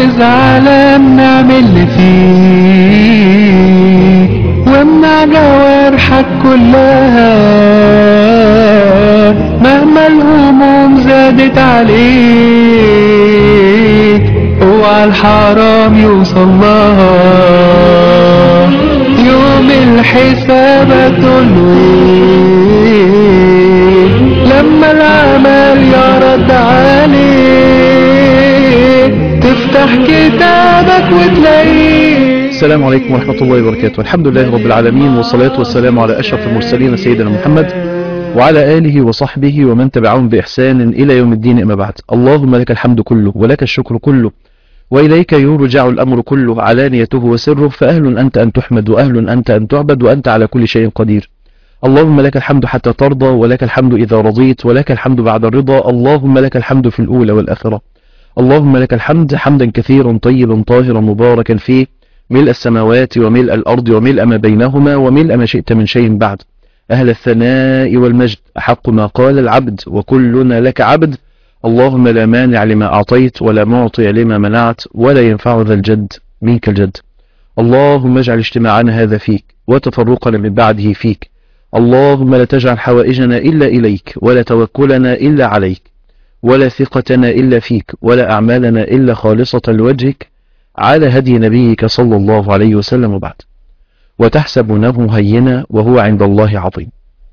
زعلان نعمل اللي فيه وامنع جوارحك كلها مهما الهموم زادت عليك اوعى الحرام يوصل لها يوم الحساب هتقوله ايه لما العمل يرد عليك تفتح كتابك وتلاقيه السلام عليكم ورحمة الله وبركاته الحمد لله رب العالمين والصلاة والسلام على أشرف المرسلين سيدنا محمد وعلى آله وصحبه ومن تبعهم بإحسان إلى يوم الدين أما بعد اللهم لك الحمد كله ولك الشكر كله وإليك يرجع الأمر كله علانيته وسره فأهل أنت أن تحمد وأهل أنت أن تعبد وأنت على كل شيء قدير اللهم لك الحمد حتى ترضى ولك الحمد إذا رضيت ولك الحمد بعد الرضا اللهم لك الحمد في الأولى والآخرة اللهم لك الحمد حمدا كثيرا طيبا طاهرا مباركا فيه ملء السماوات وملء الأرض وملء ما بينهما وملء ما شئت من شيء بعد أهل الثناء والمجد أحق ما قال العبد وكلنا لك عبد اللهم لا مانع لما أعطيت ولا معطي لما منعت ولا ينفع ذا الجد منك الجد اللهم اجعل اجتماعنا هذا فيك وتفرقنا من بعده فيك اللهم لا تجعل حوائجنا إلا إليك ولا توكلنا إلا عليك ولا ثقتنا إلا فيك ولا أعمالنا إلا خالصة لوجهك على هدي نبيك صلى الله عليه وسلم وبعد وتحسبونه هينا وهو عند الله عظيم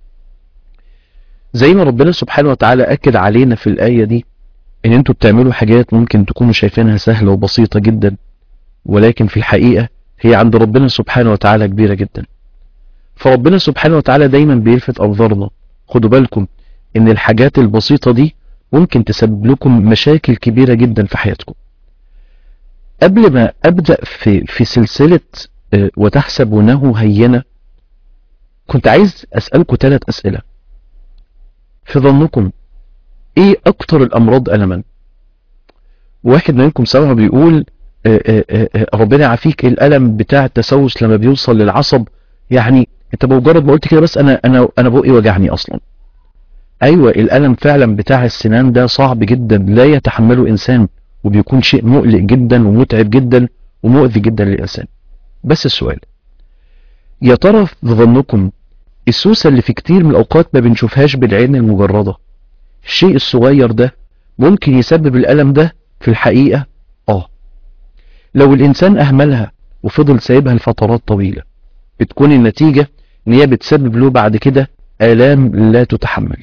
زي ما ربنا سبحانه وتعالى أكد علينا في الآية دي إن أنتوا بتعملوا حاجات ممكن تكونوا شايفينها سهلة وبسيطة جدا ولكن في الحقيقة هي عند ربنا سبحانه وتعالى كبيرة جدا فربنا سبحانه وتعالى دايما بيلفت أنظارنا خدوا بالكم إن الحاجات البسيطة دي ممكن تسبب لكم مشاكل كبيرة جدا في حياتكم قبل ما أبدأ في, في سلسلة وتحسبونه هينة كنت عايز أسألكم ثلاث أسئلة في ظنكم إيه أكتر الأمراض ألما واحد منكم سمع بيقول ربنا يعافيك الألم بتاع التسوس لما بيوصل للعصب يعني انت بمجرد ما قلت كده بس انا انا انا بقي وجعني اصلا ايوه الالم فعلا بتاع السنان ده صعب جدا لا يتحمله انسان وبيكون شيء مقلق جدا ومتعب جدا ومؤذي جدا للإنسان بس السؤال يا ترى في ظنكم السوسة اللي في كتير من الأوقات ما بنشوفهاش بالعين المجردة الشيء الصغير ده ممكن يسبب الألم ده في الحقيقة آه لو الإنسان أهملها وفضل سايبها لفترات طويلة بتكون النتيجة إن هي بتسبب له بعد كده آلام لا تتحمل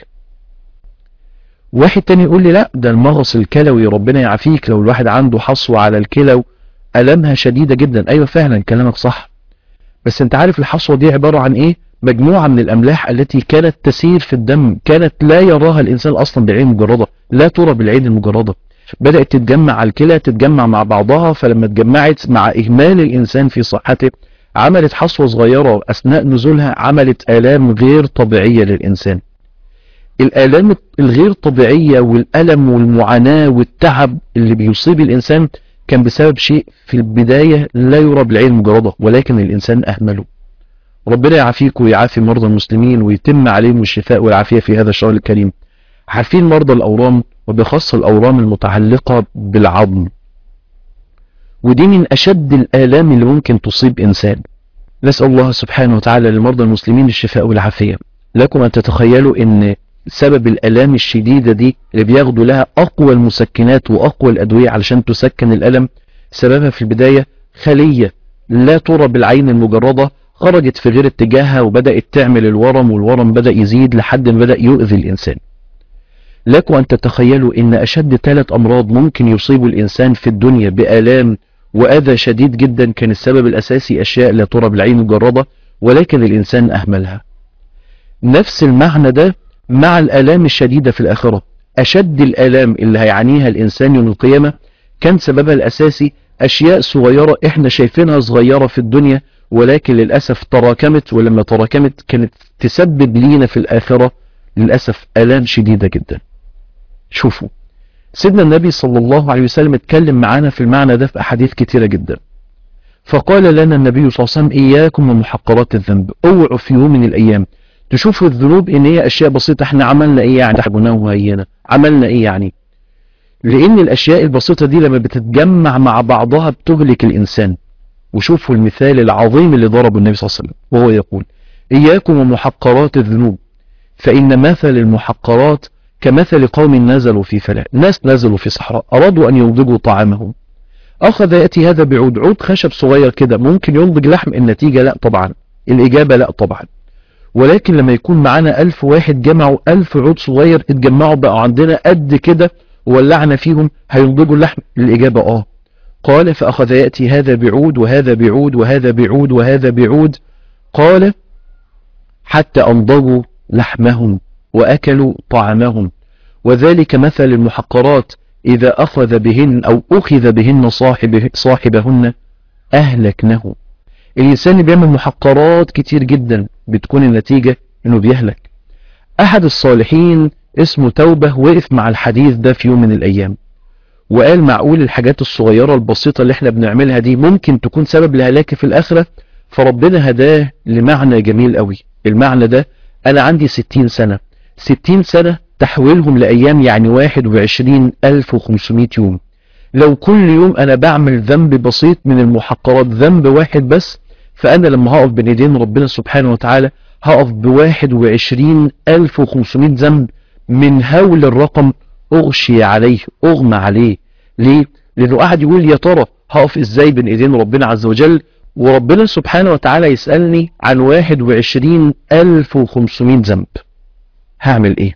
واحد تاني يقول لي لا ده المغص الكلوي ربنا يعافيك لو الواحد عنده حصوة على الكلى ألمها شديدة جدا أيوة فعلا كلامك صح بس انت عارف الحصوة دي عبارة عن ايه مجموعة من الأملاح التي كانت تسير في الدم كانت لا يراها الإنسان أصلا بالعين المجردة لا ترى بالعين المجردة بدأت تتجمع على الكلى تتجمع مع بعضها فلما اتجمعت مع إهمال الإنسان في صحته عملت حصوة صغيرة أثناء نزولها عملت آلام غير طبيعية للإنسان الآلام الغير طبيعية والألم والمعاناة والتعب اللي بيصيب الإنسان كان بسبب شيء في البداية لا يرى بالعين المجردة ولكن الإنسان أهمله ربنا يعافيك ويعافي مرضى المسلمين ويتم عليهم الشفاء والعافية في هذا الشهر الكريم عارفين مرضى الأورام وبخاصة الأورام المتعلقة بالعظم ودي من أشد الآلام اللي ممكن تصيب إنسان نسأل الله سبحانه وتعالى للمرضى المسلمين الشفاء والعافية لكم أن تتخيلوا أن سبب الألام الشديدة دي اللي بياخدوا لها أقوى المسكنات وأقوى الأدوية علشان تسكن الألم سببها في البداية خلية لا ترى بالعين المجردة خرجت في غير اتجاهها وبدأت تعمل الورم والورم بدأ يزيد لحد ما بدأ يؤذي الإنسان لكم أن تتخيلوا أن أشد ثلاث أمراض ممكن يصيبوا الإنسان في الدنيا بآلام وأذى شديد جدا كان السبب الأساسي أشياء لا ترى بالعين المجردة ولكن الإنسان أهملها نفس المعنى ده مع الآلام الشديدة في الآخرة أشد الآلام اللي هيعانيها الإنسان يوم القيامة كان سببها الأساسي أشياء صغيرة إحنا شايفينها صغيرة في الدنيا ولكن للأسف تراكمت ولما تراكمت كانت تسبب لينا في الآخرة للأسف آلام شديدة جدا شوفوا سيدنا النبي صلى الله عليه وسلم اتكلم معانا في المعنى ده في أحاديث كتيرة جدا فقال لنا النبي صلى الله عليه وسلم إياكم ومحقرات الذنب اوعوا في يوم من الأيام تشوفوا الذنوب إن هي أشياء بسيطة احنا عملنا إيه يعني تحبناه وهينا عملنا إيه يعني لان الاشياء البسيطة دي لما بتتجمع مع بعضها بتهلك الانسان وشوفوا المثال العظيم اللي ضربه النبي صلى الله عليه وسلم وهو يقول إياكم ومحقرات الذنوب فإن مثل المحقرات كمثل قوم نزلوا في فلاة ناس نزلوا في صحراء أرادوا أن ينضجوا طعامهم أخذ يأتي هذا بعود عود خشب صغير كده ممكن ينضج لحم النتيجة لا طبعا الإجابة لا طبعا ولكن لما يكون معانا ألف واحد جمعوا ألف عود صغير اتجمعوا بقى عندنا قد كده وولعنا فيهم هينضجوا اللحم الإجابة آه قال فأخذ يأتي هذا بعود وهذا بعود وهذا بعود وهذا بعود قال حتى أنضجوا لحمهم وأكلوا طعامهم وذلك مثل المحقرات إذا أخذ بهن أو أخذ بهن صاحب صاحبهن أهلكنه الإنسان اللي بيعمل محقرات كتير جدا بتكون النتيجة إنه بيهلك أحد الصالحين اسمه توبة وقف مع الحديث ده في يوم من الأيام وقال معقول الحاجات الصغيرة البسيطة اللي احنا بنعملها دي ممكن تكون سبب لهلاك في الآخرة فربنا هداه لمعنى جميل قوي المعنى ده أنا عندي ستين سنة ستين سنة تحويلهم لأيام يعني واحد وعشرين ألف وخمسمائة يوم لو كل يوم أنا بعمل ذنب بسيط من المحقرات ذنب واحد بس فأنا لما هقف بين ايدين ربنا سبحانه وتعالى هقف بواحد وعشرين ألف وخمسمائة ذنب من هول الرقم أغشي عليه أغمى عليه ليه؟ لأنه قاعد يقول يا ترى هقف إزاي بين إيدين ربنا عز وجل وربنا سبحانه وتعالى يسألني عن واحد وعشرين ألف وخمسمائة ذنب هعمل إيه؟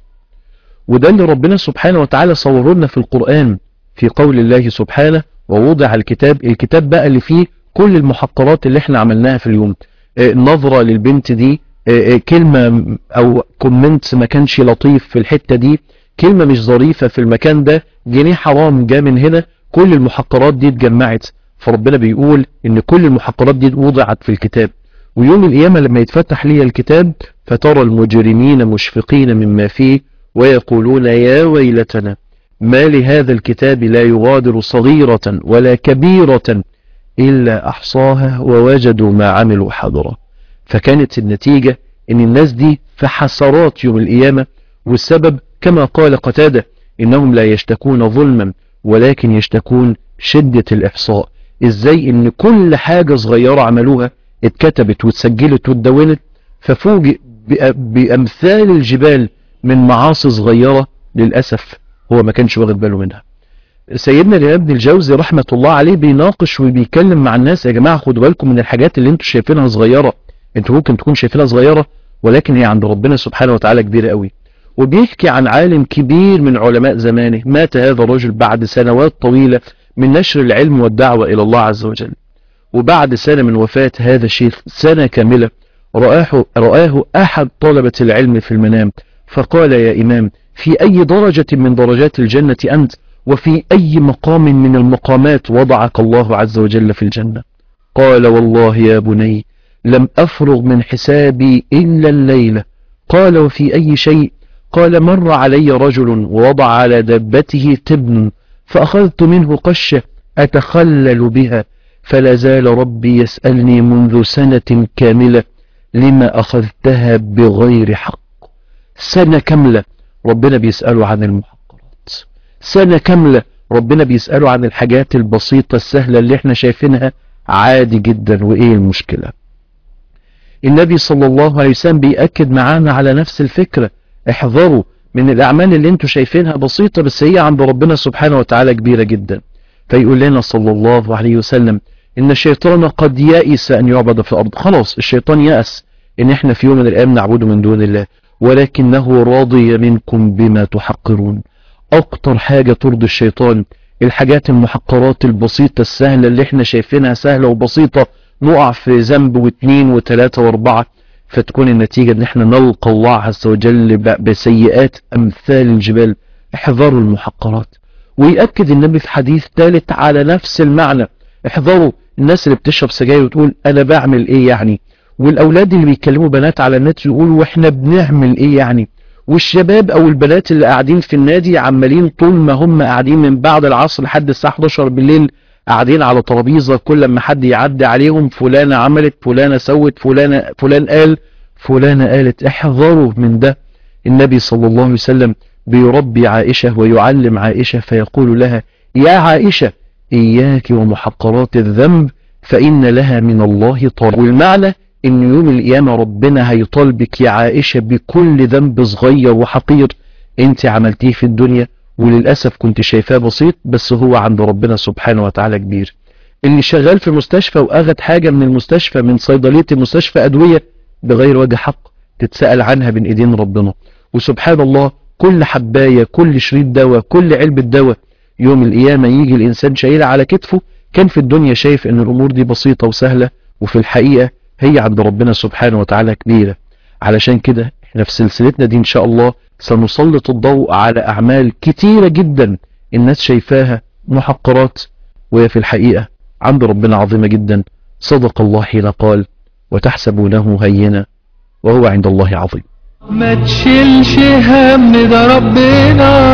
وده اللي ربنا سبحانه وتعالى صوره لنا في القرآن في قول الله سبحانه ووضع الكتاب الكتاب بقى اللي فيه كل المحقرات اللي احنا عملناها في اليوم اه نظرة للبنت دي اه كلمة او كومنت ما كانش لطيف في الحتة دي كلمة مش ظريفة في المكان ده جنيه حرام جاء من هنا كل المحقرات دي اتجمعت فربنا بيقول ان كل المحقرات دي وضعت في الكتاب ويوم القيامة لما يتفتح لي الكتاب فترى المجرمين مشفقين مما فيه ويقولون يا ويلتنا ما لهذا الكتاب لا يغادر صغيرة ولا كبيرة إلا أحصاها ووجدوا ما عملوا حضرا فكانت النتيجة ان الناس دي في حسرات يوم القيامة والسبب كما قال قتادة إنهم لا يشتكون ظلما ولكن يشتكون شدة الإحصاء إزاي إن كل حاجة صغيرة عملوها اتكتبت واتسجلت واتدونت ففوجئ بأمثال الجبال من معاصي صغيرة للأسف هو ما كانش واخد باله منها سيدنا الإمام ابن الجوزي رحمة الله عليه بيناقش وبيتكلم مع الناس يا جماعة خدوا بالكم من الحاجات اللي انتوا شايفينها صغيرة انتوا ممكن تكون شايفينها صغيرة ولكن هي عند ربنا سبحانه وتعالى كبيرة قوي وبيحكي عن عالم كبير من علماء زمانه مات هذا الرجل بعد سنوات طويلة من نشر العلم والدعوة إلى الله عز وجل وبعد سنة من وفاة هذا الشيخ سنة كاملة رآه, رآه أحد طلبة العلم في المنام فقال يا إمام في أي درجة من درجات الجنة أنت وفي أي مقام من المقامات وضعك الله عز وجل في الجنة قال والله يا بني لم أفرغ من حسابي إلا الليلة قال وفي أي شيء قال مر علي رجل ووضع على دبته تبن فأخذت منه قشة أتخلل بها فلا زال ربي يسألني منذ سنة كاملة لما أخذتها بغير حق سنة كاملة ربنا بيسأله عن المحقرات سنة كاملة ربنا بيسأله عن الحاجات البسيطة السهلة اللي احنا شايفينها عادي جدا وإيه المشكلة النبي صلى الله عليه وسلم بيأكد معانا على نفس الفكرة احذروا من الأعمال اللي انتوا شايفينها بسيطة بس هي عند ربنا سبحانه وتعالى كبيرة جدا فيقول لنا صلى الله عليه وسلم إن الشيطان قد يأس أن يعبد في الأرض خلاص الشيطان يأس إن احنا في يوم من الأيام نعبده من دون الله ولكنه راضي منكم بما تحقرون أكتر حاجة ترضي الشيطان الحاجات المحقرات البسيطة السهلة اللي احنا شايفينها سهلة وبسيطة نقع في ذنب واثنين وثلاثة واربعة فتكون النتيجة ان احنا نلقى الله عز وجل بسيئات امثال الجبال احذروا المحقرات ويأكد النبي في حديث ثالث على نفس المعنى احذروا الناس اللي بتشرب سجاير وتقول انا بعمل ايه يعني والاولاد اللي بيكلموا بنات على النت يقولوا واحنا بنعمل ايه يعني والشباب او البنات اللي قاعدين في النادي عمالين طول ما هم قاعدين من بعد العصر لحد الساعة 11 بالليل قاعدين على ترابيزة كل ما حد يعدي عليهم فلانة عملت فلانة سوت فلانة فلان قال فلانة قالت احذروا من ده النبي صلى الله عليه وسلم بيربي عائشة ويعلم عائشة فيقول لها يا عائشة إياك ومحقرات الذنب فإن لها من الله طلب والمعنى إن يوم القيامة ربنا هيطالبك يا عائشة بكل ذنب صغير وحقير انت عملتيه في الدنيا وللأسف كنت شايفاه بسيط بس هو عند ربنا سبحانه وتعالى كبير اللي شغال في مستشفى واخد حاجة من المستشفى من صيدلية المستشفى أدوية بغير وجه حق تتسأل عنها بين ايدين ربنا وسبحان الله كل حباية كل شريط دواء كل علبة دواء يوم القيامة يجي الإنسان شايلها على كتفه كان في الدنيا شايف ان الأمور دي بسيطة وسهلة وفي الحقيقة هي عند ربنا سبحانه وتعالى كبيرة علشان كده احنا في سلسلتنا دي ان شاء الله سنسلط الضوء على أعمال كتيرة جدا الناس شايفاها محقرات وهي في الحقيقة عند ربنا عظيمة جدا صدق الله حين قال وتحسبونه هينا وهو عند الله عظيم ما تشيلش هم ده ربنا